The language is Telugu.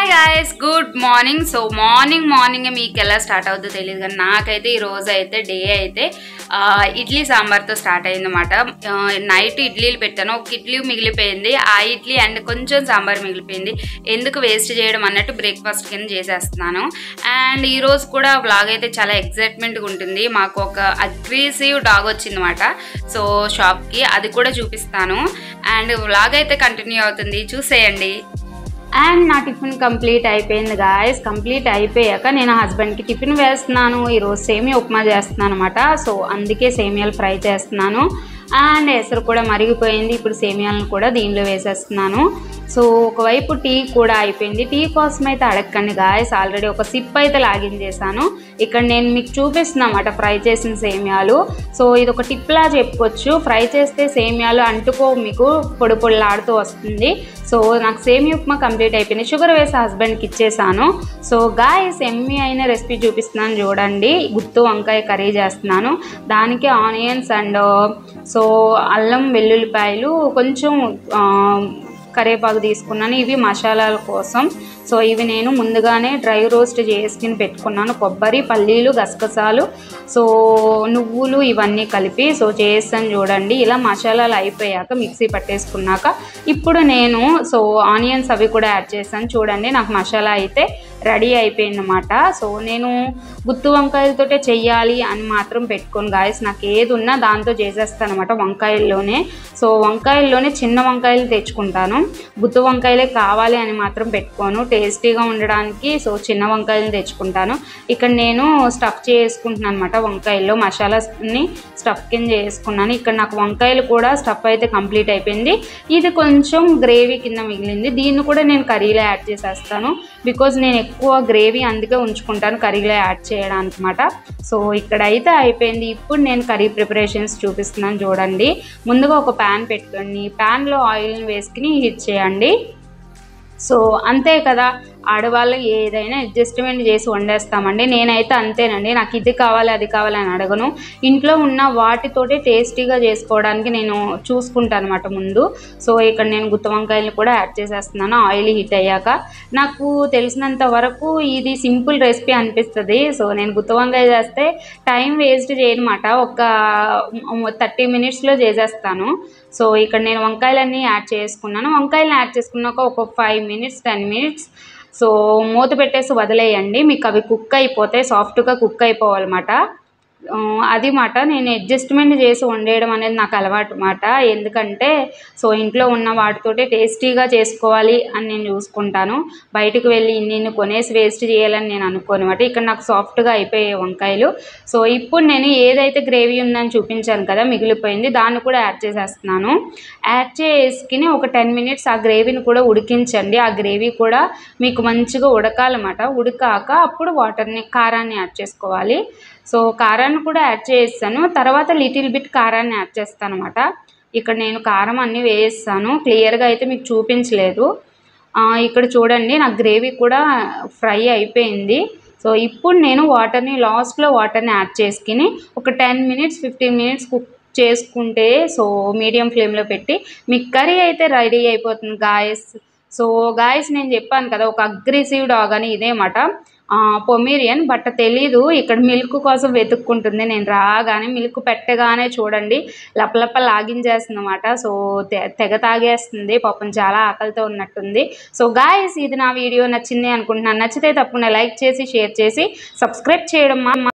guys good morning so morning morning మీకు ఎలా స్టార్ట్ అవుతుందో తెలియదు కానీ నాకైతే ఈ రోజు అయితే డే అయితే ఆ, ఇడ్లీ సాంబార్తో స్టార్ట్ అయిందన్నమాట ఆ, నైట్ ఇడ్లీలు పెట్టాను ఒక ఇడ్లీ మిగిలిపోయింది ఆ ఇడ్లీ అండ్ కొంచెం సాంబార్ మిగిలిపోయింది ఎందుకు వేస్ట్ చేయడం అన్నట్టు బ్రేక్ఫాస్ట్ కింద చేసేస్తున్నాను అండ్ ఈ రోజు కూడా బ్లాగ్ అయితే చాలా ఎగ్జైట్మెంట్గా ఉంటుంది మాకు ఒక అగ్రెసివ్ డాగ్ వచ్చిందన్నమాట సో షాప్కి అది కూడా చూపిస్తాను అండ్ వ్లాగ్ అయితే కంటిన్యూ అవుతుంది చూసేయండి అండ్ నా టిఫిన్ కంప్లీట్ అయిపోయింది గాయస్ కంప్లీట్ అయిపోయాక నేను హస్బెండ్కి టిఫిన్ వేస్తున్నాను ఈరోజు సేమియా ఉప్మా చేస్తున్నాను అనమాట సో అందుకే సేమియాలు ఫ్రై చేస్తున్నాను అండ్ ఎసరు కూడా మరిగిపోయింది ఇప్పుడు సేమియాలను కూడా దీనిలో వేసేస్తున్నాను సో ఒకవైపు టీ కూడా అయిపోయింది టీ కోసం అయితే అడగండి గాయస్ ఆల్రెడీ ఒక సిప్ అయితే లాగిన్ చేశాను ఇక్కడ నేను మీకు చూపిస్తున్నమాట ఫ్రై చేసిన సేమియాలు సో ఇది ఒక టిప్లా చెప్పుకోవచ్చు ఫ్రై చేస్తే సేమియాలు అంటుకో మీకు పొడి పొడిలాడుతూ వస్తుంది సో నాకు సేమియా ఉప్మా కంప్లీట్ అయిపోయింది షుగర్ వేసి హస్బెండ్కి ఇచ్చేసాను సో గాయస్ ఎమ్మి అయిన రెసిపీ చూపిస్తున్నాను చూడండి గుత్తు వంకాయ కర్రీ చేస్తున్నాను దానికి ఆనియన్స్ అండ్ సో అల్లం వెల్లుల్లిపాయలు కొంచెం ఆ, కరివేపాకు తీసుకున్నాను ఇవి మసాలాల కోసం సో ఇవి నేను ముందుగానే డ్రై రోస్ట్ చేసుకుని పెట్టుకున్నాను కొబ్బరి పల్లీలు గసగసాలు సో నువ్వులు ఇవన్నీ కలిపి సో చేస్తాను చూడండి ఇలా మసాలాలు అయిపోయాక మిక్సీ పట్టేసుకున్నాక ఇప్పుడు నేను సో ఆనియన్స్ అవి కూడా యాడ్ చేశాను చూడండి నాకు మసాలా అయితే రెడీ అయిపోయిందన్నమాట సో నేను గుత్తు వంకాయలతోటే చెయ్యాలి అని మాత్రం పెట్టుకోను గాయస్ నాకు ఏది ఉన్నా దాంతో చేసేస్తాను అనమాట వంకాయల్లోనే సో వంకాయల్లోనే చిన్న వంకాయలు తెచ్చుకుంటాను గుత్తు వంకాయలే కావాలి అని మాత్రం పెట్టుకోను టేస్టీగా ఉండడానికి సో చిన్న వంకాయలు తెచ్చుకుంటాను ఇక్కడ నేను స్టఫ్ చేసుకుంటున్నాను అనమాట వంకాయల్లో మసాలాని స్టఫ్ కింద చేసుకున్నాను ఇక్కడ నాకు వంకాయలు కూడా స్టఫ్ అయితే కంప్లీట్ అయిపోయింది ఇది కొంచెం గ్రేవీ కింద మిగిలింది దీన్ని కూడా నేను కర్రీలో యాడ్ చేసేస్తాను బికాజ్ నేను ఎక్కువ గ్రేవీ అందుకే ఉంచుకుంటాను కర్రీలో యాడ్ చేయడానికి అనమాట సో ఇక్కడ అయితే అయిపోయింది ఇప్పుడు నేను కర్రీ ప్రిపరేషన్స్ చూపిస్తున్నాను చూడండి ముందుగా ఒక ప్యాన్ పెట్టుకోండి ప్యాన్లో ఆయిల్ని వేసుకుని హీట్ చేయండి సో అంతే కదా ఆడవాళ్ళు ఏదైనా అడ్జస్ట్మెంట్ చేసి వండేస్తామండి నేనైతే అంతేనండి నాకు ఇది కావాలి అది కావాలి అని అడగను ఇంట్లో ఉన్న వాటితోటి టేస్టీగా చేసుకోవడానికి నేను చూసుకుంటాను అనమాట ముందు సో ఇక్కడ నేను గుత్త వంకాయలు కూడా యాడ్ చేసేస్తున్నాను ఆయిల్ హీట్ అయ్యాక నాకు తెలిసినంత వరకు ఇది సింపుల్ రెసిపీ అనిపిస్తుంది సో నేను గుత్త వంకాయ చేస్తే టైం వేస్ట్ చేయనమాట ఒక థర్టీ మినిట్స్లో చేసేస్తాను సో ఇక్కడ నేను వంకాయలన్నీ యాడ్ చేసుకున్నాను వంకాయలను యాడ్ చేసుకున్నాక ఒక five minutes ten minutes so మూత పెట్టేసి వదిలేయండి మీకు అవి కుక్ అయిపోతాయి సాఫ్ట్గా కుక్ అయిపోవాలన్నమాట ఆ, అది మాట నేను అడ్జస్ట్మెంట్ చేసి వండేయడం అనేది నాకు అలవాటు మాట ఎందుకంటే సో ఇంట్లో ఉన్న వాటితోటే టేస్టీగా చేసుకోవాలి అని నేను చూసుకుంటాను బయటకు వెళ్ళి ఇన్ని ఇన్ని కొనేసి వేస్ట్ చేయాలని నేను అనుకోను అనమాట ఇక్కడ నాకు సాఫ్ట్గా అయిపోయాయి వంకాయలు సో ఇప్పుడు నేను ఏదైతే గ్రేవీ ఉందని చూపించాను కదా మిగిలిపోయింది దాన్ని కూడా యాడ్ చేసేస్తున్నాను యాడ్ చేసుకుని ఒక టెన్ మినిట్స్ ఆ గ్రేవీని కూడా ఉడికించండి ఆ గ్రేవీ కూడా మీకు మంచిగా ఉడకాలన్నమాట ఉడకాక అప్పుడు వాటర్ని కారాన్ని యాడ్ చేసుకోవాలి సో కారాన్ని కూడా యాడ్ చేస్తాను తర్వాత లిటిల్ బిట్ కారాన్ని యాడ్ చేస్తాను అనమాట ఇక్కడ నేను కారం అన్నీ వేస్తాను క్లియర్గా అయితే మీకు చూపించలేదు ఆ, ఇక్కడ చూడండి నా గ్రేవీ కూడా ఫ్రై అయిపోయింది సో ఇప్పుడు నేను వాటర్ని లాస్ట్లో వాటర్ని యాడ్ చేసుకుని ఒక ten minutes fifteen minutes cook చేసుకుంటే సో మీడియం ఫ్లేమ్లో పెట్టి మీ కర్రీ అయితే రెడీ అయిపోతుంది గాయస్ సో గాయస్ నేను చెప్పాను కదా ఒక అగ్రెసివ్ డాగ్ అని ఇదే మాట పొమీరియన్ బట్ తెలీదు ఇక్కడ మిల్క్ కోసం వెతుక్కుంటుంది నేను రాగానే మిల్క్ పెట్టగానే చూడండి లపలప లాగించేస్తుంది అనమాట సో తె- తెగ తాగేస్తుంది పాపం చాలా ఆకలితో ఉన్నట్టుంది సో గాయస్ ఇది నా వీడియో నచ్చింది అనుకుంటున్నాను నచ్చితే తప్పకుండా లైక్ చేసి షేర్ చేసి సబ్స్క్రైబ్ చేయడం మా